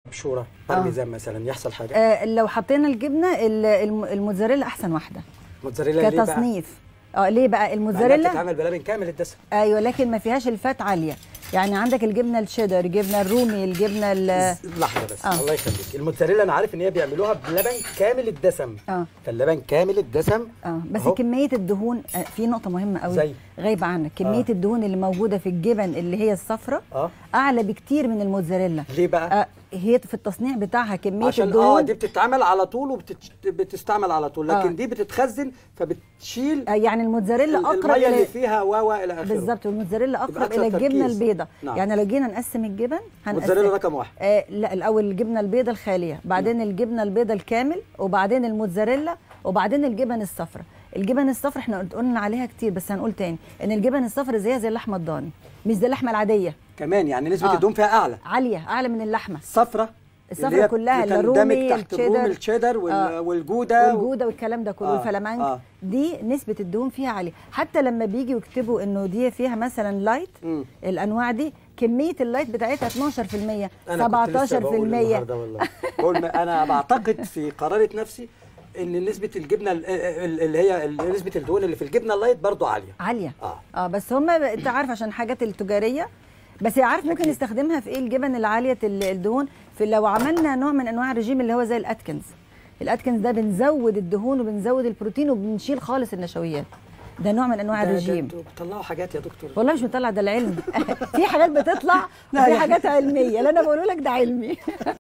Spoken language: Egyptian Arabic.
مبشوره بارميزان مثلا يحصل حاجه آه لو حطينا الجبنه ال- الم- الموتزاريلا احسن واحده موتزاريلا ليه بقى؟ كتصنيف اه ليه بقى مع إنها الموتزاريلا بتتعمل بلبن كامل الدسم ايوه لكن ما فيهاش الفات عاليه يعني عندك الجبنه الشيدر الجبنه الرومي الجبنه ال- لحظه بس آه. الله يخليك الموتزاريلا انا عارف ان هي بيعملوها بلبن كامل الدسم اه فاللبن كامل الدسم اه بس أهو. كميه الدهون آه في نقطه مهمه قوي زي؟ غايبه عنك كميه آه. الدهون اللي موجوده في الجبن اللي هي الصفراء اه اعلى بكتير من الموتزاريلا ليه بقى؟ آه هي في التصنيع بتاعها كميه عشان اه الدهون دي بتتعمل على طول وبتستعمل على طول لكن آه. دي بتتخزن فبتشيل آه يعني الموتزاريلا اقرب الميه اللي الى فيها و الى اخره بالظبط والموتزاريلا اقرب أكثر الى الجبنه تركيز. البيضاء نعم. يعني لو جينا نقسم الجبن موتزاريلا هنقسم رقم واحد آه لا الاول الجبنه البيضاء الخاليه بعدين الجبنه البيضاء الكامل وبعدين الموتزاريلا وبعدين الجبن الصفراء الجبن الصفراء احنا قلت- قلنا عليها كتير بس هنقول تاني ان الجبن الصفراء زيها زي اللحمه الضاني مش زي اللحمه العاديه كمان يعني نسبه آه. الدهون فيها اعلى عاليه اعلى من اللحمه الصفرة الصفرة اللي هي كلها، بتندمج الرومي، تحت الرومي الشيدر. الشيدر وال- آه. والجوده والجوده والكلام ده كله آه، والفلامنك آه. دي نسبه الدهون فيها عاليه حتى لما بيجي يكتبوا انه دي فيها مثلا لايت مم. الانواع دي كميه اللايت بتاعتها 12% انا كنت لسه بقول 17% النهارده والله بقول ما انا بعتقد في قرارة نفسي ان نسبه الجبنه ال- ال- اللي هي ال- نسبه الدهون اللي في الجبنه اللايت برضو عاليه عاليه اه اه بس هم انت عارف عشان حاجات التجاريه بس عارف ممكن أكيد. نستخدمها في ايه الجبن العاليه ال- الدهون في لو عملنا نوع من انواع الرجيم اللي هو زي الاتكنز الاتكنز ده بنزود الدهون وبنزود البروتين وبنشيل خالص النشويات ده نوع من انواع ده- ده الرجيم انتوا بتطلعوا حاجات يا دكتور والله مش بنطلع ده العلم في حاجات بتطلع لا وفي يا حاجات علميه اللي انا بقوله لك ده علمي